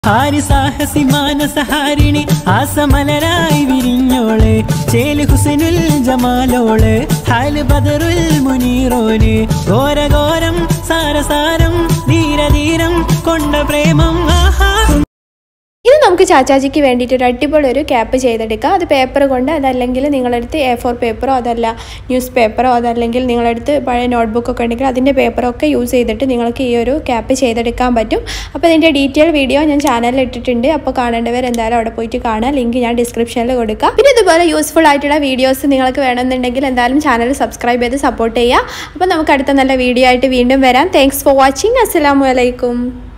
Harry സാഹസി മാനസഹാരിണി ആസമലരായി വിരിഞ്ഞോള് ചേല് ഹുസനുൽ ജമാലോള് ഹാല് ബദറുൽ മുനീറോന് ഘോരഘോരം സാരസാരം ധീരധീരം കൊണ്ട പ്രേമം ആഹാ ഇത് നമുക്ക് ചാച്ചാജിക്ക് വേണ്ടിയിട്ട് ഒരു അടിപൊളി ഒരു ക്യാപ്പ് ചെയ്തെടുക്കാം അത് പേപ്പർ കൊണ്ട് അതല്ലെങ്കിൽ നിങ്ങളടുത്ത് എ ഫോർ പേപ്പറോ അതല്ല ന്യൂസ് പേപ്പറോ അതല്ലെങ്കിൽ നിങ്ങളടുത്ത് പഴയ നോട്ട്ബുക്കൊക്കെ ഉണ്ടെങ്കിൽ അതിൻ്റെ പേപ്പറൊക്കെ യൂസ് ചെയ്തിട്ട് നിങ്ങൾക്ക് ഈ ഒരു ക്യാപ്പ് ചെയ്തെടുക്കാൻ പറ്റും അപ്പോൾ ഇതിൻ്റെ ഡീറ്റെയിൽ വീഡിയോ ഞാൻ ചാനലിൽ ഇട്ടിട്ടുണ്ട് അപ്പോൾ കാണേണ്ടവർ എന്തായാലും അവിടെ പോയിട്ട് കാണാം ലിങ്ക് ഞാൻ ഡിസ്ക്രിപ്ഷനിൽ കൊടുക്കാം പിന്നെ ഇതുപോലെ യൂസ്ഫുൾ ആയിട്ടുള്ള വീഡിയോസ് നിങ്ങൾക്ക് വേണമെന്നുണ്ടെങ്കിൽ എന്തായാലും ചാനൽ സബ്സ്ക്രൈബ് ചെയ്ത് സപ്പോർട്ട് ചെയ്യുക അപ്പോൾ നമുക്ക് അടുത്ത നല്ല വീഡിയോ ആയിട്ട് വീണ്ടും വരാം താങ്ക്സ് ഫോർ വാച്ചിങ് അസ്സലാമു അലൈക്കും